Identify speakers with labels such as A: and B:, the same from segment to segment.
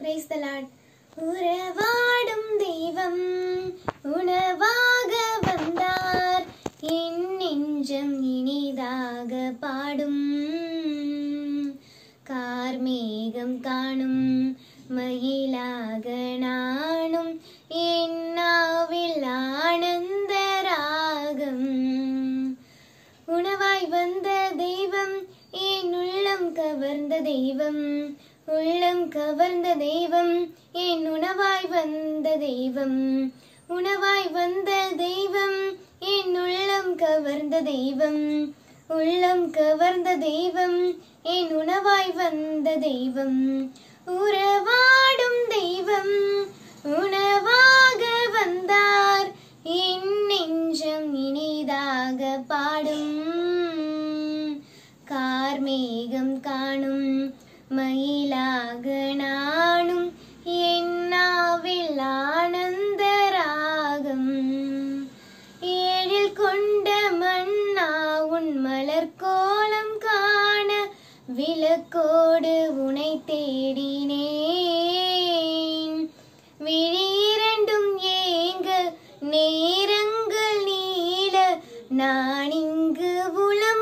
A: praise the Lord உறவாடும் தெய்வம் உணவாக வந்தார் என் நெஞ்சம் இனிதாக பாடும் கார்மேகம் காணும் மயிலாக நானும் என் நாவில் ஆனந்த ராகம் உணவாய் வந்த தெய்வம் என் உள்ளம் கவர்ந்த தெய்வம் உள்ளம் கவர்ந்த தெய்வம் என் உணவாய் வந்த தெய்வம் உணவாய் வந்த தெய்வம் என் உள்ளம் கவர்ந்த தெய்வம் உள்ளம் கவர்ந்த தெய்வம் என் உணவாய் வந்த தெய்வம் உறவாடும் தெய்வம் உணவாக வந்தார் என் நெஞ்சம் இனிதாக பாடும் கார்மேகம் காணும் மயிலாக நானும் என் நாவில் ஆனந்த ராகம் ஏழில் கொண்ட மன்னா உன் மலர் கோலம் காண விளக்கோடு உனை தேடினேன் விழிரண்டும் ஏங்க நேரங்கள் நீள நான் இங்கு உளம்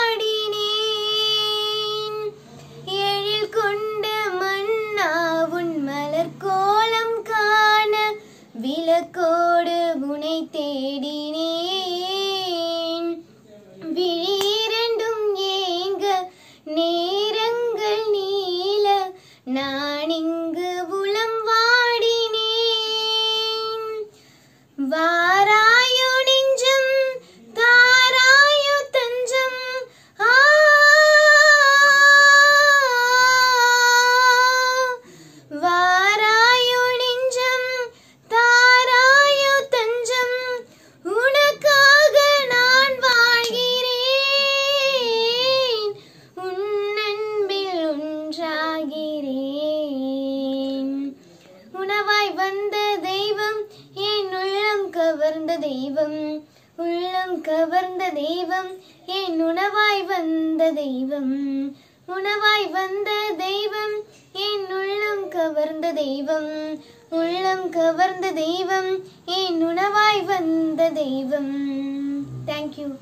A: வாடினேன் எழில் கொண்ட மன்னா உன் மலர் கோலம் காண விளக்கோடு உனை தேடினேன் விழிரண்டும் ஏங்க நேரங்கள் நீள நான் இங்கு உளம் வாடினேன் வாராயோ நெஞ்சம் தாராயோ தஞ்சம் ஆ வாராயோ நெஞ்சம் தாராயோ தஞ்சம் உனக்காக நான் வாழ்கிறேன் உன் அன்பில் ஒன்றாகிறேன் உணவாய் வந்த தெய்வம் என் உள்ளம் கவர்ந்த தெய்வம் உள்ளம் கவர்ந்த தெய்வம் என் உணவாய் வந்த தெய்வம் உணவாய் வந்த தெய்வம் என் உள்ளம் கவர்ந்த தெய்வம் உள்ளம் கவர்ந்த தெய்வம் என் உணவாய் வந்த தெய்வம் தேங்க்யூ